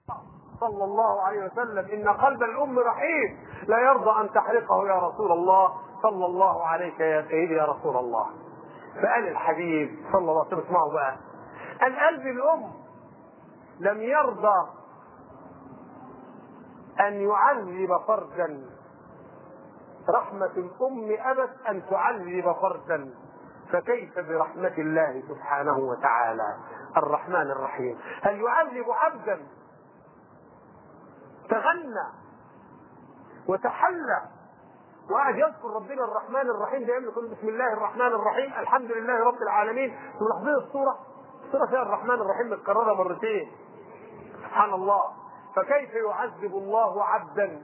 صلى الله عليه وسلم إن قلب الأم رحيم لا يرضى أن تحرقه يا رسول الله صلى الله عليك يا سيدي يا رسول الله فقال الحبيب صلى الله عليه وسلم اسمعوا بقى القلب الأم لم يرضى أن يعذب فردا رحمة الأم أبت أن تعذب فردا فكيف برحمة الله سبحانه وتعالى الرحمن الرحيم هل يعذب عبدا تغنى وتحلى وقعد يذكر ربنا الرحمن الرحيم دائما يقول بسم الله الرحمن الرحيم الحمد لله رب العالمين ملاحظين الصوره الصوره فيها الرحمن الرحيم متكرره مرتين سبحان الله فكيف يعذب الله عبدا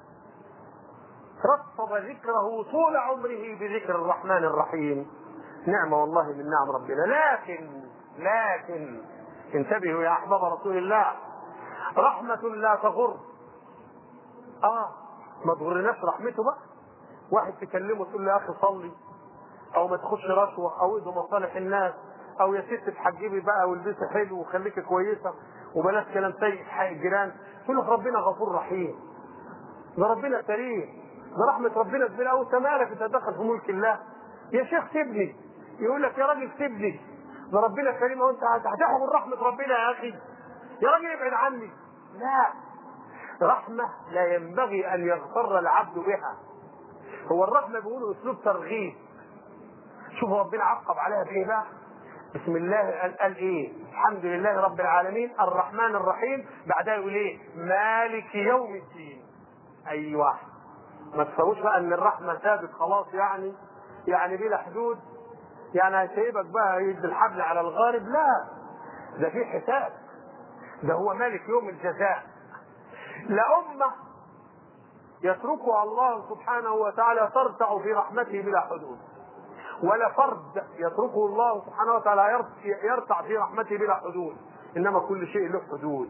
رصد ذكره طول عمره بذكر الرحمن الرحيم نعمة والله من نعم ربنا لكن لكن انتبهوا يا أحباب رسول الله رحمة لا تغر اه ما تغرناش رحمته بقى واحد تكلمه تقول له يا اخي صلي او ما تاخدش رشوه او اذا مصالح الناس او يا ست تحجبي بقى والبسي حلو وخليكي كويسه وبلاش كلام سيء في حق الجيران تقول لك ربنا غفور رحيم ده ربنا كريم ده رحمه ربنا كبيره قوي انت مالك انت دخل في ملك الله يا شيخ سيبني يقول لك يا راجل سيبني ده ربنا كريم وانت هتحكم رحمه ربنا يا اخي يا راجل ابعد عني لا رحمة لا ينبغي أن يغتر العبد بها هو الرحمة بيقولوا أسلوب ترغيب شوف ربنا عقب عليها بإيه بقى بسم الله قال, قال إيه الحمد لله رب العالمين الرحمن الرحيم بعدها يقول إيه مالك يوم الدين أيوه ما تفهموش بقى ان الرحمه ثابت خلاص يعني يعني بلا حدود يعني هيسيبك بقى يد الحبل على الغارب لا ده في حساب ده هو مالك يوم الجزاء لأمة يتركها الله سبحانه وتعالى ترتع في رحمته بلا حدود ولا فرد يتركه الله سبحانه وتعالى يرتع في رحمته بلا حدود انما كل شيء له حدود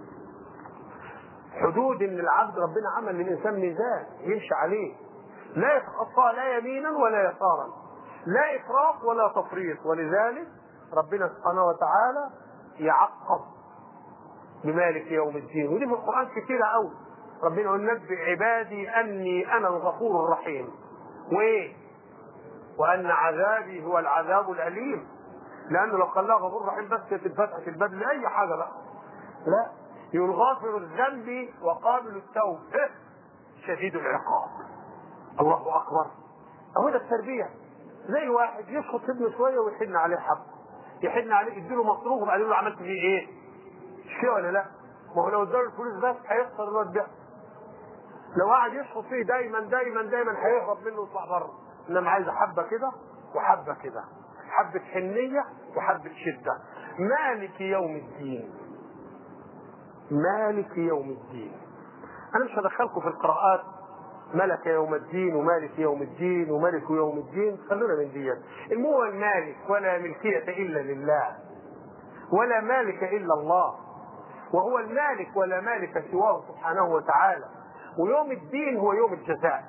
حدود ان العبد ربنا عمل للانسان ميزان يمشي عليه لا يتخطى لا يمينا ولا يسارا لا افراط ولا تفريط ولذلك ربنا سبحانه وتعالى يعقب بمالك يوم الدين ودي في القران كتيره قوي ربنا يقول نبئ عبادي اني انا الغفور الرحيم وايه وان عذابي هو العذاب الاليم لانه لو خلاها غفور رحيم بس كانت فتحت الباب لاي حاجه بقى لا يقول غافر الذنب وقابل التوب إيه؟ شديد العقاب الله اكبر اهو ده التربيه زي واحد يسقط ابنه شويه ويحن عليه حق يحن عليه يديله مصروف وبعدين يقول له عملت فيه ايه؟ مش كده ولا لا؟ ما هو لو اداله الفلوس بس هيخسر الواد ده لو قعد يشخص فيه دايما دايما دايما هيهرب منه ويطلع بره انما عايز حبه كده وحبه كده حبه حنيه وحبه شده مالك يوم الدين مالك يوم الدين انا مش هدخلكم في القراءات ملك يوم الدين ومالك يوم الدين وملك يوم الدين خلونا من ديت المهم المالك ولا ملكية إلا لله ولا مالك إلا الله وهو المالك ولا مالك سواه سبحانه وتعالى ويوم الدين هو يوم الجزاء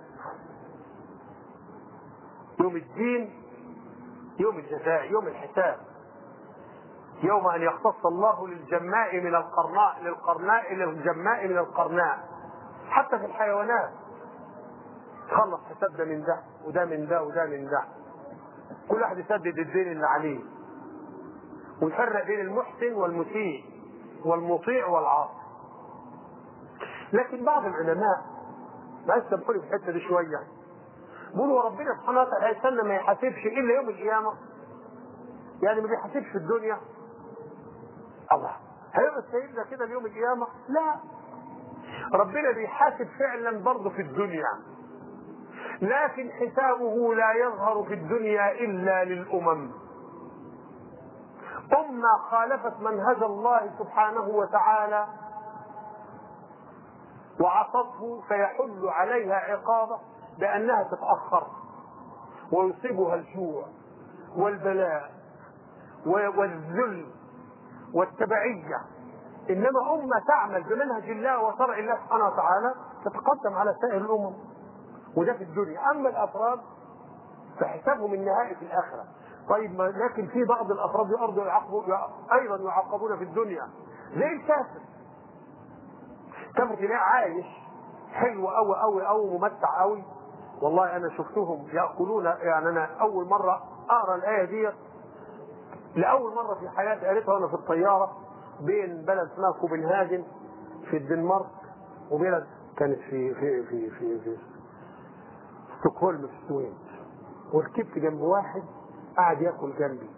يوم الدين يوم الجزاء يوم الحساب يوم ان يختص الله للجماء من القرناء للقرناء للجماء من القرناء حتى في الحيوانات تخلص حساب ده من ده وده من ده وده من ده كل واحد يسدد الدين اللي عليه ويفرق بين المحسن والمسيء والمطيع والعاصي لكن بعض العلماء ما سامحوني في الحته دي شويه بيقولوا ربنا سبحانه وتعالى هيستنى ما يحاسبش الا يوم القيامه يعني ما بيحاسبش في الدنيا الله هيبقى سيدنا كده ليوم القيامه لا ربنا بيحاسب فعلا برضه في الدنيا لكن حسابه لا يظهر في الدنيا الا للامم أمة خالفت منهج الله سبحانه وتعالى وعصته فيحل عليها عقابه بأنها تتأخر ويصيبها الجوع والبلاء والذل والتبعية إنما أمة تعمل بمنهج الله وشرع الله سبحانه وتعالى تتقدم على سائر الأمم وده في الدنيا أما الأفراد فحسابهم النهائي في الآخرة طيب لكن في بعض الأفراد الأرض يعاقبوا أيضا يعاقبون في الدنيا زي الكافر كفر تلاقيه عايش حلو قوي قوي قوي ممتع قوي والله انا شفتهم ياكلون يعني انا اول مره اقرا الايه دي لاول مره في حياتي قريتها وانا في الطياره بين بلد اسمها كوبنهاجن في الدنمارك وبلد كانت في في في في, في ستوكهولم في السويد وركبت جنب واحد قاعد ياكل جنبي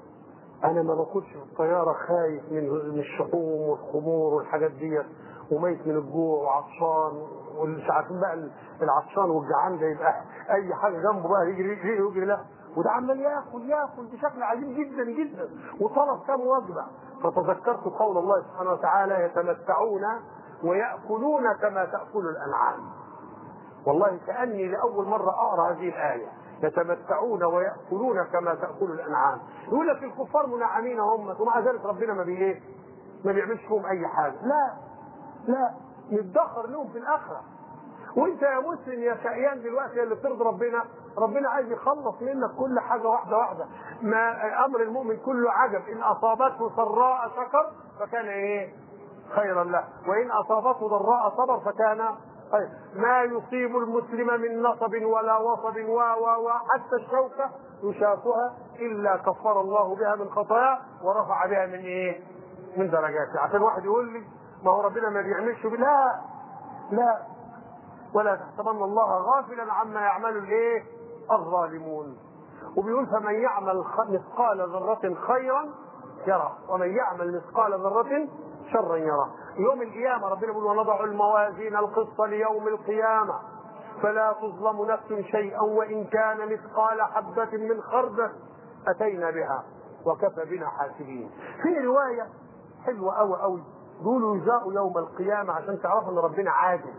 انا ما باكلش في الطياره خايف من من الشحوم والخمور والحاجات ديت وميت من الجوع وعطشان والمش عارفين بقى العطشان والجعان ده يبقى اي حاجه جنبه بقى يجري يجري يجري لا وده عمال ياكل ياكل بشكل عجيب جدا جدا وطلب كام وجبه فتذكرت قول الله سبحانه وتعالى يتمتعون وياكلون كما تاكل الانعام والله كاني لاول مره اقرا هذه الايه يتمتعون ويأكلون كما تأكل الأنعام يقول لك الكفار منعمين هم ومع ذلك ربنا ما بيه ما بيعملش فيهم أي حاجة لا لا يتدخر لهم في الآخرة وانت يا مسلم يا شقيان دلوقتي اللي بترضي ربنا ربنا عايز يخلص منك كل حاجة واحدة واحدة ما أمر المؤمن كله عجب إن أصابته سراء شكر فكان إيه خيرا له وإن أصابته ضراء صبر فكان طيب ما يصيب المسلم من نصب ولا وصب و و و حتى الشوكة يشافها إلا كفر الله بها من خطاياه ورفع بها من إيه؟ من درجاته عشان واحد يقول لي ما هو ربنا ما بيعملش لا لا ولا تحسبن الله غافلا عما يعمل الايه؟ الظالمون وبيقول فمن يعمل مثقال ذرة خيرا يرى ومن يعمل مثقال ذرة شرا يرى يوم القيامة ربنا يقول ونضع الموازين القسط ليوم القيامة فلا تظلم نفس شيئا وإن كان مثقال حبة من خردل أتينا بها وكفى بنا حاسبين في رواية حلوة أوي أوي دول يجاءوا يوم القيامة عشان تعرفوا أن ربنا عادل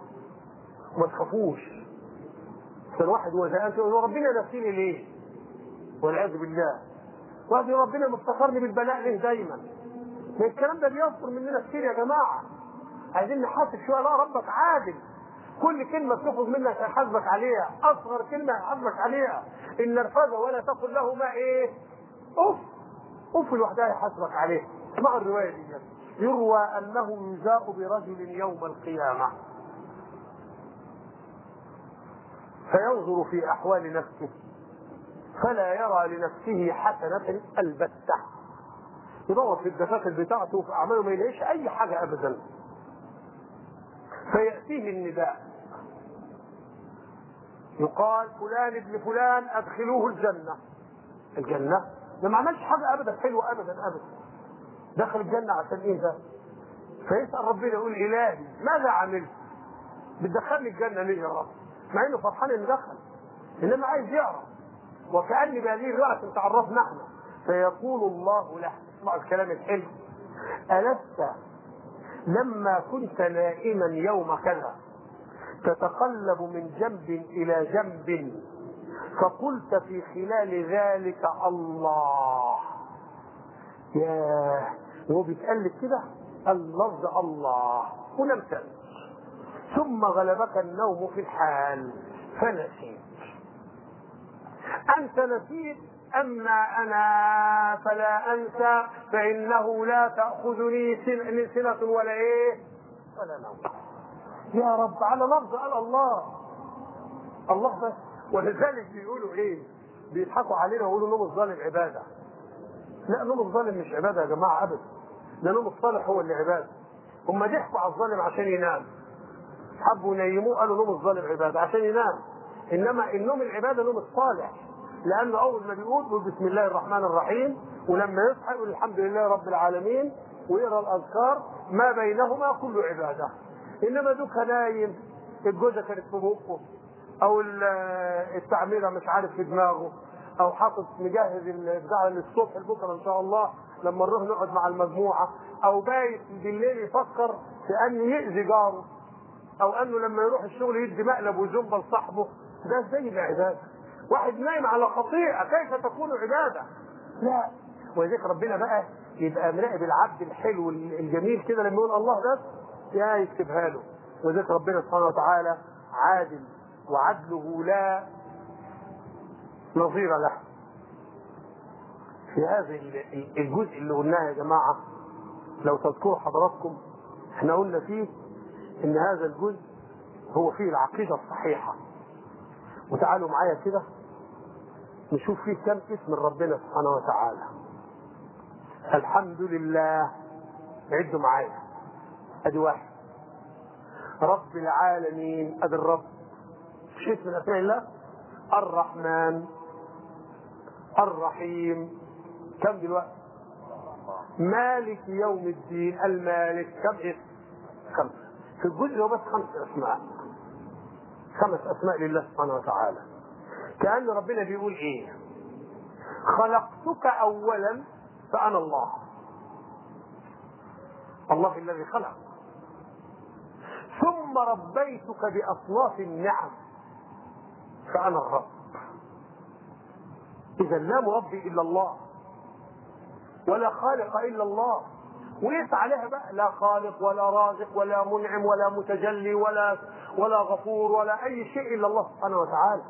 وما تخافوش كان واحد هو زهقان يقول ربنا نفسيني ليه؟ والعياذ بالله واحد ربنا مفتكرني بالبلاء ليه دايما؟ ما الكلام ده بيصدر مننا كتير يا جماعه عايزين نحاسب شويه لا ربك عادل كل كلمة تخرج منك هيحاسبك عليها، أصغر كلمة هيحاسبك عليها، إن نرفزه ولا تقل له ما إيه؟ أوف أوف لوحدها يحاسبك عليها، اسمعوا الرواية دي يروى أنه يجاء برجل يوم القيامة فينظر في أحوال نفسه فلا يرى لنفسه حسنة البتة يدور في الدفاتر بتاعته وفي أعماله ما يلاقيش أي حاجة أبدا فيأتيه النداء يقال فلان ابن فلان أدخلوه الجنة الجنة ده ما عملش حاجة أبدا حلوة أبدا أبدا دخل الجنة عشان إيه ده؟ فيسأل ربنا يقول إلهي ماذا عملت؟ بتدخلني الجنة ليه يا رب؟ مع إنه فرحان إنه دخل إنما عايز يعرف وكأن بهذه الرأس تعرفنا احنا فيقول الله له اسمعوا الكلام الحلو ألست لما كنت نائما يوم كذا تتقلب من جنب إلى جنب فقلت في خلال ذلك الله ياه وهو بيتقلب كده اللفظ الله ونمت ثم غلبك النوم في الحال فنسيت أنت نسيت أما أنا فلا أنسى فإنه لا تأخذني سنة ولا إيه ولا نوم يا رب على لفظ قال الله الله بس ولذلك بيقولوا إيه بيضحكوا علينا ويقولوا نوم الظالم عبادة لا نوم الظالم مش عبادة يا جماعة أبدا ده نوم الصالح هو اللي عبادة هم ضحكوا على الظالم عشان ينام حبوا ينيموه قالوا نوم الظالم عبادة عشان ينام إنما النوم العبادة نوم الصالح لانه اول ما بيقول يقول بسم الله الرحمن الرحيم ولما يصحى يقول الحمد لله رب العالمين ويقرا الاذكار ما بينهما كله عباده انما دوك نايم الجوزه كانت في بقه او التعميره مش عارف في دماغه او حاطط مجهز البتاع للصبح بكره ان شاء الله لما نروح نقعد مع المجموعه او بايت بالليل يفكر في انه يأذي جاره او انه لما يروح الشغل يدي مقلب ويزنب لصاحبه ده زي العباده واحد نايم على خطيئة كيف تكون عبادة لا ولذلك ربنا بقى يبقى مراقب العبد الحلو الجميل كده لما يقول الله بس يا يكتبها له ولذلك ربنا سبحانه وتعالى عادل وعدله لا نظير له في هذا الجزء اللي قلناه يا جماعة لو تذكروا حضراتكم احنا قلنا فيه ان هذا الجزء هو فيه العقيدة الصحيحة وتعالوا معايا كده نشوف فيه كم اسم ربنا سبحانه وتعالى الحمد لله عدوا معايا ادي واحد رب العالمين ادي الرب مش اسم من اسماء الله الرحمن الرحيم كم دلوقتي مالك يوم الدين المالك كم اسم خمسة في الجزء هو بس خمس اسماء خمس اسماء لله سبحانه وتعالى كأن ربنا بيقول ايه خلقتك اولا فانا الله الله الذي خلق ثم ربيتك باصناف النعم فانا الرب اذا لا مربي الا الله ولا خالق الا الله وقيس عليها بقى لا خالق ولا رازق ولا منعم ولا متجلي ولا ولا غفور ولا اي شيء الا الله سبحانه وتعالى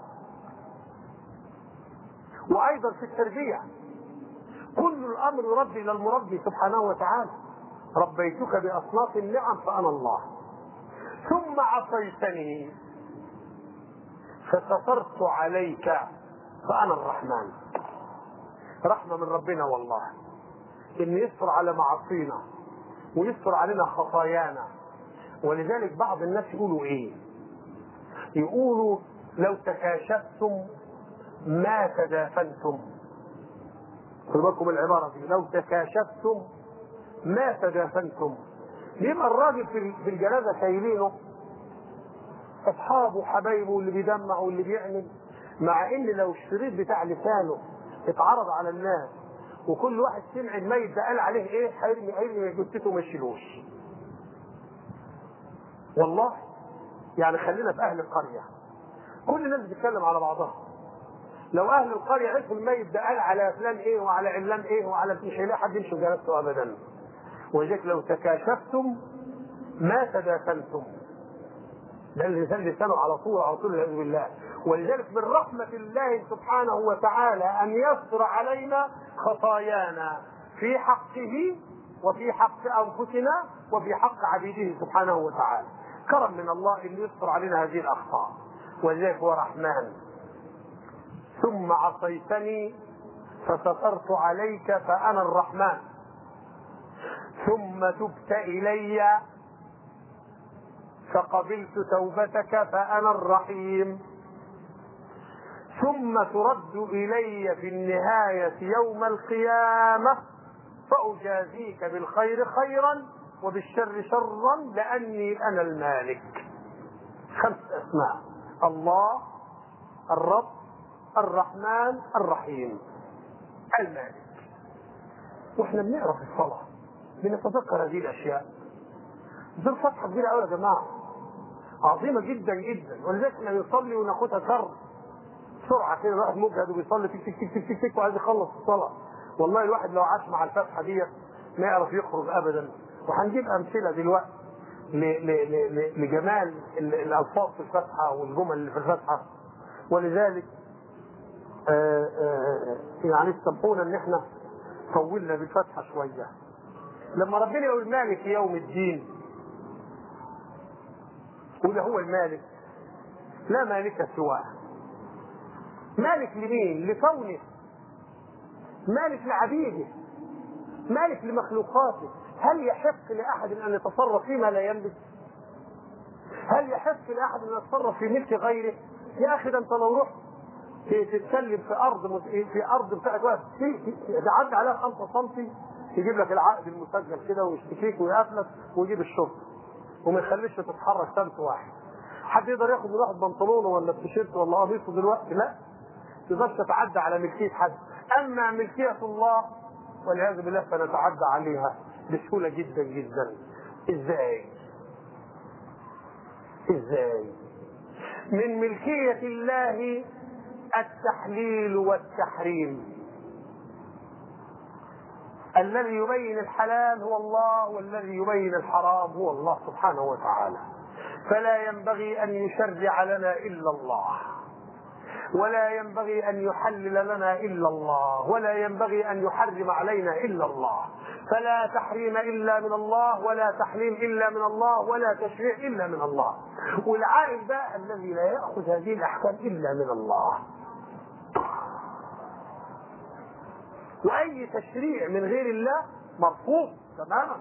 وايضا في التربيه كل الامر يربي الى المربي سبحانه وتعالى ربيتك باصناف النعم فانا الله ثم عصيتني فسترت عليك فانا الرحمن رحمه من ربنا والله ان يستر على معاصينا ويستر علينا خطايانا ولذلك بعض الناس يقولوا ايه يقولوا لو تكاشفتم ما تدافنتم خدوا بالكم العباره دي لو تكاشفتم ما تدافنتم يبقى الراجل في في الجنازه شايلينه اصحابه وحبايبه واللي بيدمع واللي بيعمل مع ان لو الشريط بتاع لسانه اتعرض على الناس وكل واحد سمع الميت ده قال عليه ايه هيرمي هيرمي جثته ما يشيلوش والله يعني خلينا في اهل القريه كل الناس بتتكلم على بعضها لو اهل القريه عرفوا الميت ده قال على فلان ايه وعلى علان ايه وعلى مش هيلاقي حد يمشي جنازته ابدا ولذلك لو تكاشفتم ما تدافنتم ده الانسان لسانه على طول على طول والعياذ بالله ولذلك من رحمة الله سبحانه وتعالى أن يستر علينا خطايانا في حقه وفي حق أنفسنا وفي حق عبيده سبحانه وتعالى كرم من الله أن يستر علينا هذه الأخطاء ولذلك هو رحمن ثم عصيتني فسترت عليك فأنا الرحمن ثم تبت إلي فقبلت توبتك فأنا الرحيم ثم ترد إلي في النهاية يوم القيامة فأجازيك بالخير خيرا وبالشر شرا لأني أنا المالك خمس أسماء الله الرب الرحمن الرحيم المالك واحنا بنقرا في الصلاه بنتذكر هذه الاشياء دول فتحه كبيره قوي يا جماعه عظيمه جدا جدا ولذلك احنا بنصلي وناخدها كر بسرعه كده الواحد مجهد وبيصلي تك تك تك تك تك وعايز يخلص الصلاه والله الواحد لو عاش مع الفتحه ديت ما يعرف يخرج ابدا وهنجيب امثله دلوقتي ل- ل- ل- ل- لجمال ال- الالفاظ في الفتحه والجمل اللي في الفتحه ولذلك آه، آه، يعني سامحونا ان احنا طولنا بالفتحه شويه لما ربنا يقول مالك يوم الدين وده هو المالك لا مالك سواه مالك لمين لكونه مالك لعبيده مالك لمخلوقاته هل يحق لاحد ان يتصرف فيما لا يملك هل يحق لاحد ان يتصرف في ملك غيره يا اخي ده انت لو رحت تتكلم في ارض مس- في ارض بتاعت واحد تعدي عليها 5 سم يجيب لك العقد المسجل كده ويشتكيك ويقفلك ويجيب الشرطه وما يخليش تتحرك سمت واحد حد يقدر ياخد من واحد بنطلونه ولا التيشيرت ولا قميصه دلوقتي لا تقدرش تتعدى على ملكيه حد اما ملكيه الله والعياذ بالله فنتعدى عليها بسهوله جدا جدا ازاي ازاي من ملكيه الله التحليل والتحريم الذي يبين الحلال هو الله والذي يبين الحرام هو الله سبحانه وتعالى فلا ينبغي ان يشرع لنا الا الله ولا ينبغي أن يحلل لنا إلا الله ولا ينبغي أن يحرم علينا إلا الله فلا تحريم إلا من الله ولا تحليم إلا من الله ولا تشريع إلا من الله والعائل بقى الذي لا يأخذ هذه الأحكام إلا من الله وأي تشريع من غير الله مرفوض تماما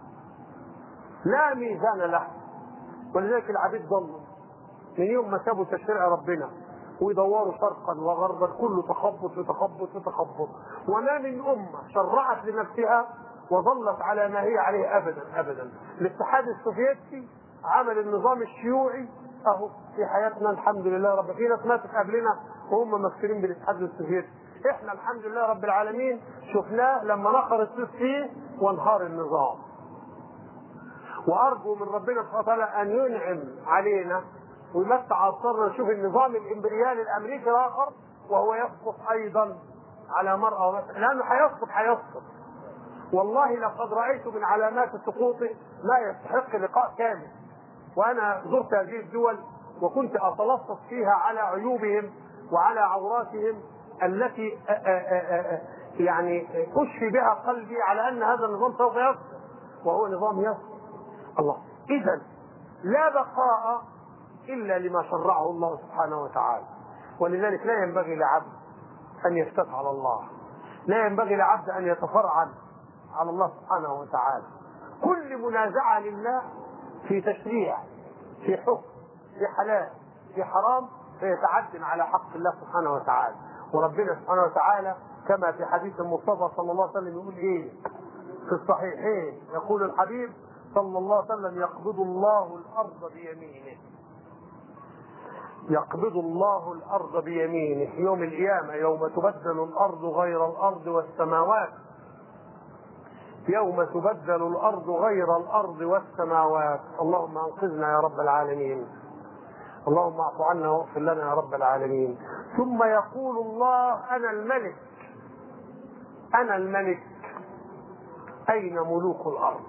لا ميزان له ولذلك العبيد ضلوا من يوم ما سابوا تشريع ربنا ويدوروا شرقا وغربا كله تخبط وتخبط وتخبط وما من أمة شرعت لنفسها وظلت على ما هي عليه أبدا أبدا الاتحاد السوفيتي عمل النظام الشيوعي أهو في حياتنا الحمد لله رب في ناس ماتت قبلنا وهم ممثلين بالاتحاد السوفيتي احنا الحمد لله رب العالمين شفناه لما نخر السيس فيه وانهار النظام وارجو من ربنا سبحانه وتعالى ان ينعم علينا ويمتع ابصارنا نشوف النظام الامبريالي الامريكي الاخر وهو يسقط ايضا على مرأة لانه هيسقط هيسقط والله لقد رايت من علامات سقوطه ما يستحق لقاء كامل وانا زرت هذه الدول وكنت اتلصص فيها على عيوبهم وعلى عوراتهم التي يعني اشفي بها قلبي على ان هذا النظام سوف يسقط وهو نظام يسقط الله اذا لا بقاء الا لما شرعه الله سبحانه وتعالى ولذلك لا ينبغي لعبد ان يفتت على الله لا ينبغي لعبد ان يتفرعن على الله سبحانه وتعالى كل منازعه لله في تشريع في حكم في حلال في حرام فيتعد على حق الله سبحانه وتعالى وربنا سبحانه وتعالى كما في حديث المصطفى صلى الله عليه وسلم يقول ايه في الصحيحين يقول الحبيب صلى الله عليه وسلم يقبض الله الارض بيمينه يقبض الله الارض بيمينه يوم القيامه يوم تبدل الارض غير الارض والسماوات يوم تبدل الارض غير الارض والسماوات اللهم انقذنا يا رب العالمين اللهم اعف عنا واغفر لنا يا رب العالمين ثم يقول الله انا الملك انا الملك اين ملوك الارض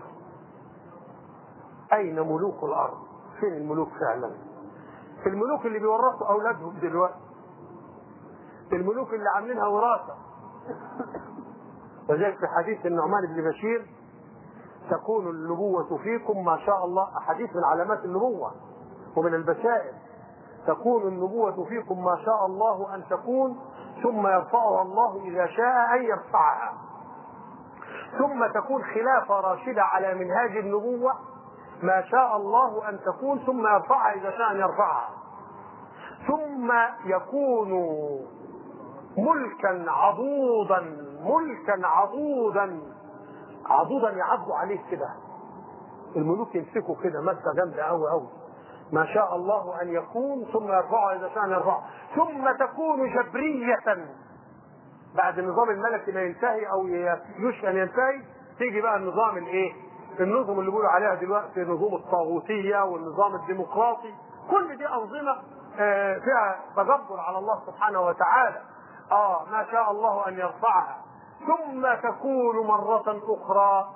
اين ملوك الارض فين الملوك فعلا الملوك اللي بيورثوا اولادهم دلوقتي الملوك اللي عاملينها وراثه وذلك في حديث النعمان بن بشير تكون النبوة فيكم ما شاء الله حديث من علامات النبوة ومن البشائر تكون النبوة فيكم ما شاء الله أن تكون ثم يرفعها الله إذا شاء أن يرفعها ثم تكون خلافة راشدة على منهاج النبوة ما شاء الله أن تكون ثم يرفعها إذا شاء أن يرفعها ثم يكون ملكا عضوضا ملكا عضوضا عضوضا يعضوا عليه كده الملوك يمسكوا كده مسكه جامده قوي قوي ما شاء الله ان يكون ثم يرفعه اذا شاء ان يرفعه ثم تكون جبريه بعد النظام الملكي ما ينتهي او يشفى ان ينتهي تيجي بقى النظام الايه؟ النظم اللي بيقولوا عليها دلوقتي نظام الطاغوتيه والنظام الديمقراطي كل دي انظمه فيها تجبر على الله سبحانه وتعالى اه ما شاء الله ان يرفعها ثم تكون مرة أخرى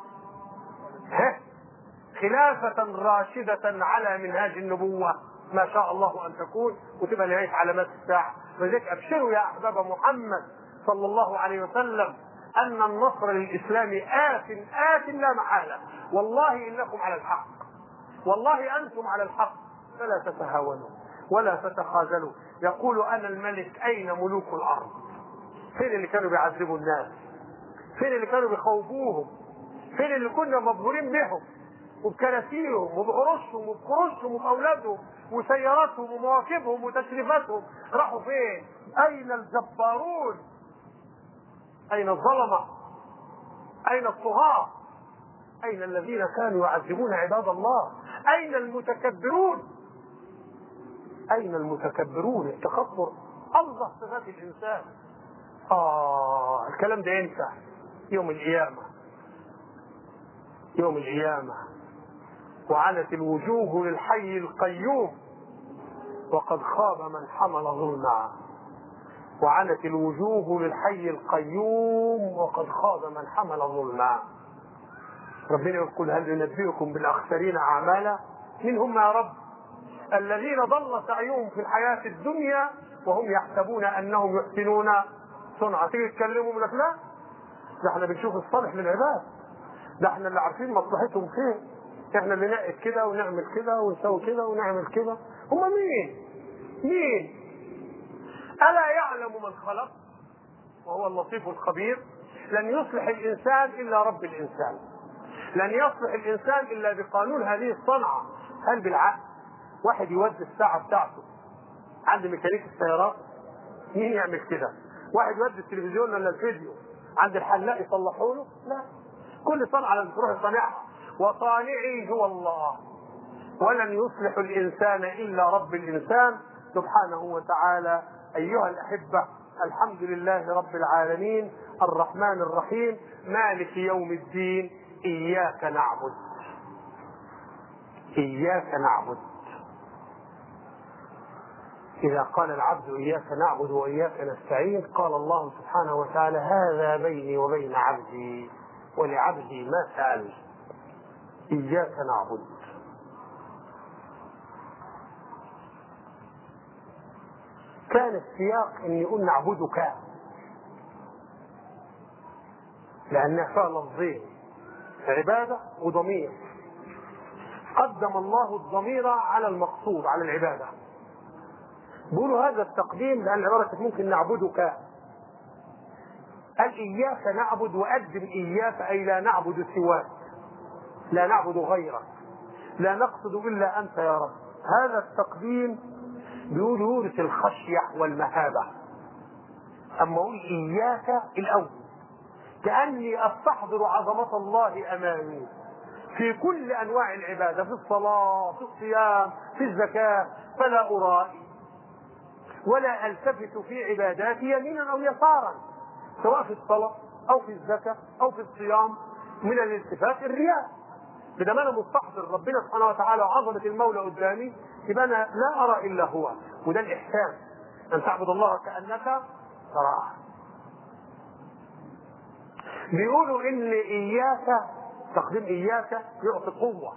خلافة راشدة على منهاج النبوة ما شاء الله أن تكون وتبقى نهاية علامات الساعة ولذلك أبشروا يا أحباب محمد صلى الله عليه وسلم أن النصر للإسلام آت آت لا محالة والله إنكم على الحق والله أنتم على الحق فلا تتهاونوا ولا تتخاذلوا يقول أنا الملك أين ملوك الأرض فين اللي كانوا بيعذبوا الناس فين اللي كانوا بيخوفوهم فين اللي كنا مبهورين بهم وبكراسيهم وبعروسهم وبكروسهم وباولادهم وسياراتهم ومواكبهم وتشريفاتهم راحوا فين؟ اين الجبارون؟ اين الظلمه؟ اين الطغاة؟ اين الذين كانوا يعذبون عباد الله؟ اين المتكبرون؟ اين المتكبرون؟ التكبر الله صفات الانسان اه الكلام ده ينفع يوم القيامة يوم القيامة وعنت الوجوه للحي القيوم وقد خاب من حمل ظلما وعنت الوجوه للحي القيوم وقد خاب من حمل ظلما ربنا يقول هل ينبئكم بالاخسرين اعمالا من هم يا رب الذين ضل سعيهم في الحياه الدنيا وهم يحسبون انهم يحسنون صنعا تيجي تكلمهم لك لا ده احنا بنشوف الصالح للعباد ده احنا اللي عارفين مصلحتهم فين احنا اللي نعقد كده ونعمل كده ونسوي كده ونعمل كده هم مين مين الا يعلم من خلق وهو اللطيف الخبير لن يصلح الانسان الا رب الانسان لن يصلح الانسان الا بقانون هذه الصنعه هل بالعقل واحد يودي الساعه بتاعته عند ميكانيك السيارات مين يعمل كده واحد يودي التلفزيون ولا الفيديو عند الحلاق يصلحوا له لا كل صنعه لازم تروح لصانعها وصانعي هو الله ولن يصلح الانسان الا رب الانسان سبحانه وتعالى ايها الاحبه الحمد لله رب العالمين الرحمن الرحيم مالك يوم الدين اياك نعبد اياك نعبد إذا قال العبد إياك نعبد وإياك نستعين قال الله سبحانه وتعالى هذا بيني وبين عبدي ولعبدي ما سأل إياك نعبد كان السياق أن يقول نعبدك لأنها فيها لفظين عبادة وضمير قدم الله الضمير على المقصود على العبادة بيقولوا هذا التقديم لأن العبارة كانت ممكن نعبدك قال إياك نعبد وقدم إياك أي لا نعبد سواك لا نعبد غيرك لا نقصد إلا أنت يا رب هذا التقديم بيقول يورث الخشية والمهابة أما أقول إياك الأول كأني أستحضر عظمة الله أمامي في كل أنواع العبادة في الصلاة في الصيام في الزكاة فلا أرائي ولا التفت في عباداتي يمينا او يسارا سواء في الصلاه او في الزكاه او في الصيام من الالتفات الرياء بدل انا مستحضر ربنا سبحانه وتعالى وعظمه المولى قدامي يبقى انا لا ارى الا هو وده الاحسان ان تعبد الله كانك تراه بيقولوا ان اياك تقديم اياك يعطي قوه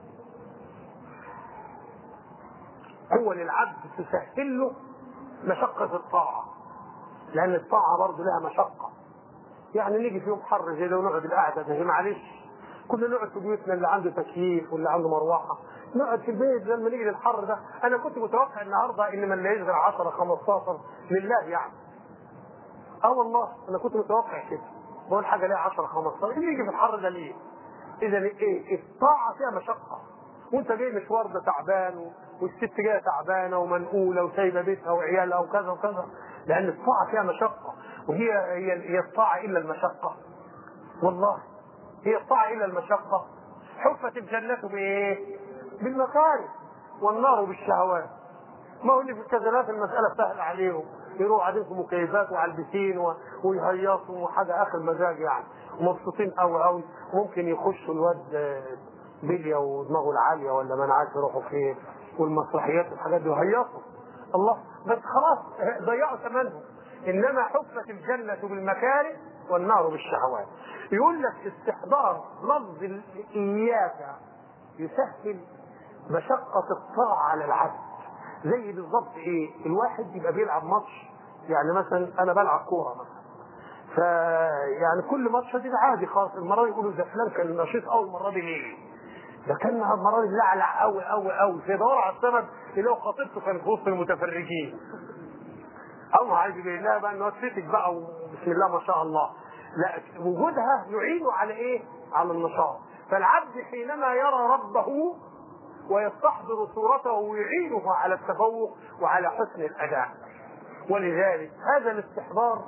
قوه للعبد تسهل له مشقة الطاعة لأن الطاعة برضه لها مشقة يعني نيجي في يوم حر زي ده ونقعد القعدة ده معلش كنا نقعد في بيوتنا اللي عنده تكييف واللي عنده مروحة نقعد في البيت لما نيجي للحر ده أنا كنت متوقع النهاردة إن من لا يشغل 10 15 لله يعني اه والله أنا كنت متوقع كده بقول حاجة ليها 10 15 يجي في الحر ده ليه؟ إذا إيه الطاعة فيها مشقة وأنت جاي مشوار ده تعبان والست جايه تعبانه ومنقوله وسايبه بيتها وعيالها وكذا وكذا لان الطاعه فيها مشقه وهي هي هي الطاعه الا المشقه والله هي الطاعه الا المشقه حفت الجنه بايه؟ بالمكاره والنار بالشهوات ما هو اللي في الكذلات المساله سهله عليهم يروحوا قاعدين في مكيفات وعلى البسين ويهيصوا وحاجه اخر مزاج يعني ومبسوطين قوي قوي ممكن يخشوا الواد بليا ودماغه العاليه ولا ما انا عارف يروحوا فين والمسرحيات والحاجات دي وهيصوا الله بس خلاص ضيعوا ثمنهم انما حفت الجنه بالمكاره والنار بالشهوات يقول لك استحضار لفظ اياك يسهل مشقه الطاعه على العبد زي بالظبط ايه الواحد يبقى بيلعب ماتش يعني مثلا انا بلعب كوره مثلا فيعني كل ماتش دي عادي خالص المره دي يقولوا ده فلان كان نشيط اول المره دي ليه؟ ده كان المره دي لعلع قوي قوي قوي فيدور على السبب اللي هو خطيبته كانت في وسط المتفرجين الله عايز يبين لها بقى ان هو تفتك بقى وبسم الله ما شاء الله لا وجودها يعينه على ايه؟ على النشاط فالعبد حينما يرى ربه ويستحضر صورته ويعينه على التفوق وعلى حسن الاداء ولذلك هذا الاستحضار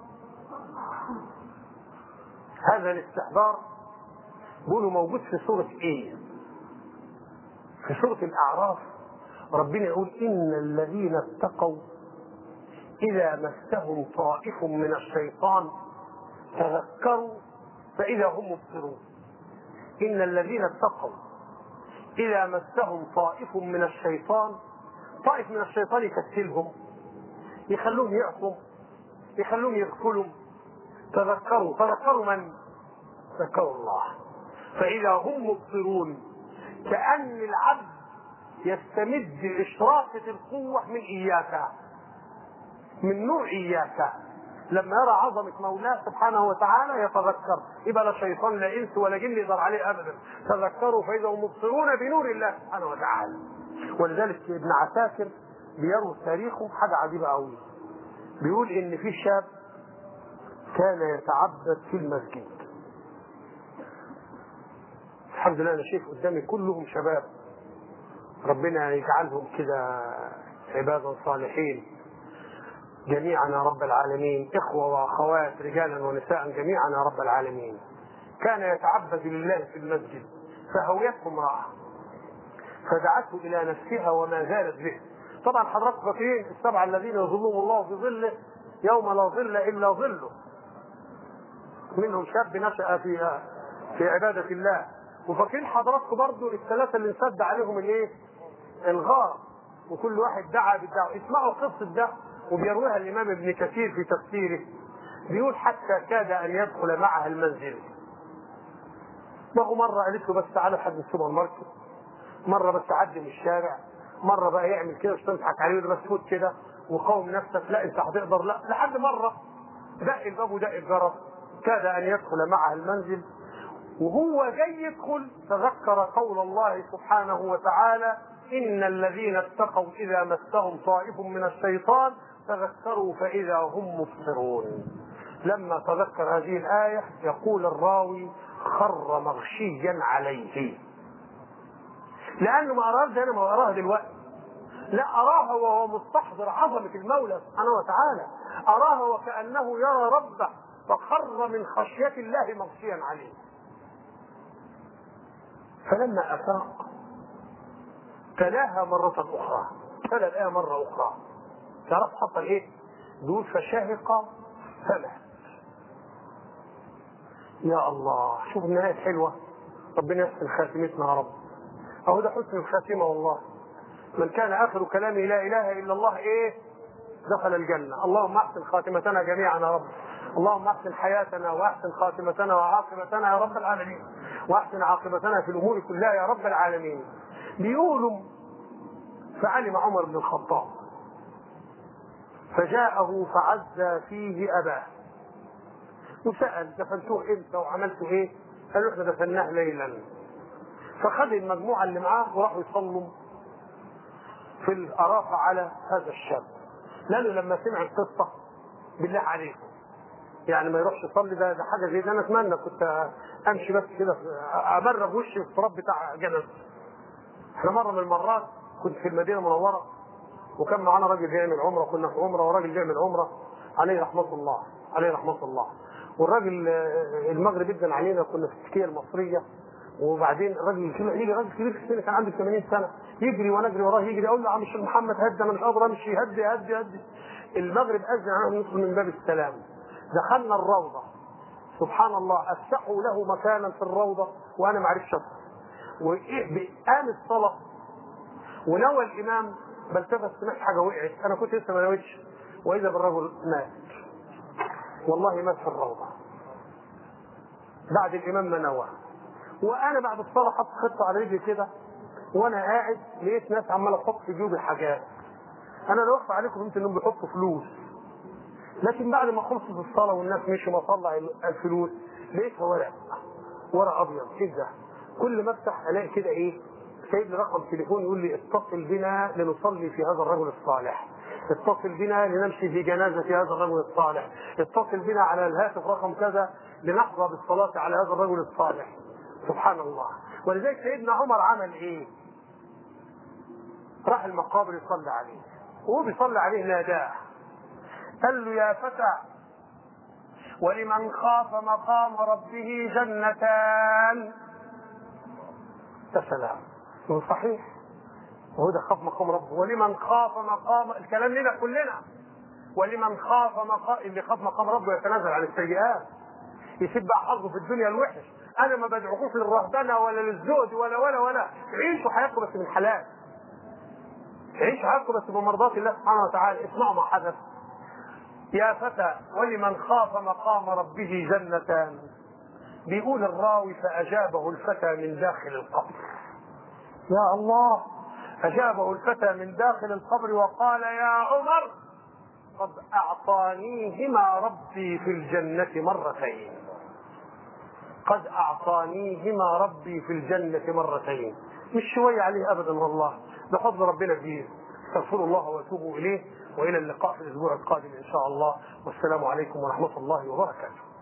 هذا الاستحضار بيقولوا موجود في سورة ايه؟ في سورة الأعراف ربنا يقول إن الذين اتقوا إذا مسهم طائف من الشيطان تذكروا فإذا هم مبصرون إن الذين اتقوا إذا مسهم طائف من الشيطان طائف من الشيطان يكسلهم يخلوهم يعصوا يخلوهم يغفلوا تذكروا تذكروا من؟ ذكروا الله فإذا هم مبصرون كأن العبد يستمد إشراقة القوة من إياك من نوع اياك لما يرى عظمة مولاه سبحانه وتعالى يتذكر يبقى لا شيطان لا انس ولا جن يقدر عليه ابدا تذكروا فاذا هم مبصرون بنور الله سبحانه وتعالى ولذلك ابن عساكر بيروي تاريخه حاجة عجيبة قوي بيقول ان في شاب كان يتعبد في المسجد الحمد لله انا شايف قدامي كلهم شباب ربنا يجعلهم كده عبادا صالحين جميعا يا رب العالمين اخوه واخوات رجالا ونساء جميعا يا رب العالمين كان يتعبد لله في المسجد فهويته امراه فدعته الى نفسها وما زالت به طبعا حضراتكم فاكرين السبعه الذين يظلهم الله في ظله يوم لا ظل الا ظله منهم شاب نشا في في عباده الله وفاكرين حضراتكم برضو الثلاثه اللي انسد عليهم الايه؟ الغار وكل واحد دعا بالدعوه اسمعوا قصه ده وبيرويها الامام ابن كثير في تفسيره بيقول حتى كاد ان يدخل معها المنزل ما هو مره قالت له بس تعالى لحد السوبر ماركت مره بس عدي من الشارع مره بقى يعمل كده مش تضحك عليه بس فوت كده وقاوم نفسك لا انت هتقدر لا لحد مره دق الباب ودق الجرس كاد ان يدخل معها المنزل وهو جاي يدخل تذكر قول الله سبحانه وتعالى إن الذين اتقوا إذا مسهم طائف من الشيطان تذكروا فإذا هم مبصرون لما تذكر هذه الآية يقول الراوي خر مغشيا عليه لأنه ما أراها أنا ما أراها دلوقتي لا أراها وهو مستحضر عظمة المولى سبحانه وتعالى أراها وكأنه يرى ربه فخر من خشية الله مغشيا عليه فلما أفاق تلاها مرة أخرى تلا الآية مرة أخرى تعرف حصل إيه؟ دول فشهق فمات يا الله شوف النهاية حلوة ربنا يحسن خاتمتنا يا رب أهو ده حسن الخاتمة والله من كان آخر كلامه لا إله إلا الله إيه؟ دخل الجنة اللهم أحسن خاتمتنا جميعا يا رب اللهم احسن حياتنا واحسن خاتمتنا وعاقبتنا يا رب العالمين واحسن عاقبتنا في الامور كلها يا رب العالمين بيقولوا فعلم عمر بن الخطاب فجاءه فعز فيه اباه وسال دفنتوه امتى وعملتوا ايه؟ قالوا احنا دفناه ليلا فخذ المجموعه اللي معاه وراحوا يصلوا في الارافه على هذا الشاب لانه لما سمع القصه بالله عليكم يعني ما يروحش يصلي ده, ده حاجه زي ده انا اتمنى كنت امشي بس كده امر بوشي في التراب بتاع جنازه احنا مره من المرات كنت في المدينه المنوره وكان معانا راجل بيعمل عمره كنا في عمره وراجل بيعمل عمره عليه رحمه الله عليه رحمه الله والراجل المغرب جدا علينا كنا في التركيه المصريه وبعدين الراجل كبير يجي راجل كبير في السن كان عنده 80 سنه يجري وانا اجري وراه يجري اقول له يا عم الشيخ محمد هدي انا مش قادر امشي هدي هدي هدي المغرب اذن عنه ندخل من باب السلام دخلنا الروضه سبحان الله افتحوا له مكانا في الروضه وانا ما عرفتش ادخل وقام الصلاه ونوى الامام بلتفت سمعت حاجه وقعت انا كنت لسه ما نويتش واذا بالرجل مات والله مات في الروضه بعد الامام ما نوى وانا بعد الصلاه حط خطه على رجلي كده وانا قاعد لقيت ناس عماله تحط في جيوبي حاجات انا لو اخفى عليكم فهمت انهم بيحطوا فلوس لكن بعد ما خلصت الصلاه والناس مشوا ما طلع الفلوس لقيتها ورق ورق ابيض كده كل ما افتح الاقي كده ايه سايب لي رقم تليفون يقول لي اتصل بنا لنصلي في هذا الرجل الصالح اتصل بنا لنمشي في جنازة هذا الرجل الصالح اتصل بنا على الهاتف رقم كذا لنحظى بالصلاة على هذا الرجل الصالح سبحان الله ولذلك سيدنا عمر عمل ايه راح المقابر يصلي عليه وهو بيصلي عليه ناداه قال له يا فتى ولمن خاف مقام ربه جنتان يا سلام هو صحيح وهو ده خاف مقام ربه ولمن خاف مقام الكلام لنا كلنا ولمن خاف مقام اللي خاف مقام ربه يتنازل عن السيئات يسيب بقى حظه في الدنيا الوحش انا ما بدعوكوش للرهبنه ولا للزهد ولا ولا ولا عيشوا حياتكم بس من حلال عيشوا حياتكم بس بمرضاة الله سبحانه وتعالى اسمعوا ما حدث يا فتى ولمن خاف مقام ربه جنتان بيقول الراوي فأجابه الفتى من داخل القبر يا الله أجابه الفتى من داخل القبر وقال يا عمر قد أعطانيهما ربي في الجنة مرتين قد أعطانيهما ربي في الجنة مرتين مش شوية عليه أبدا والله بفضل ربنا فيه استغفر الله واتوبوا إليه وإلى اللقاء في الأسبوع القادم إن شاء الله والسلام عليكم ورحمة الله وبركاته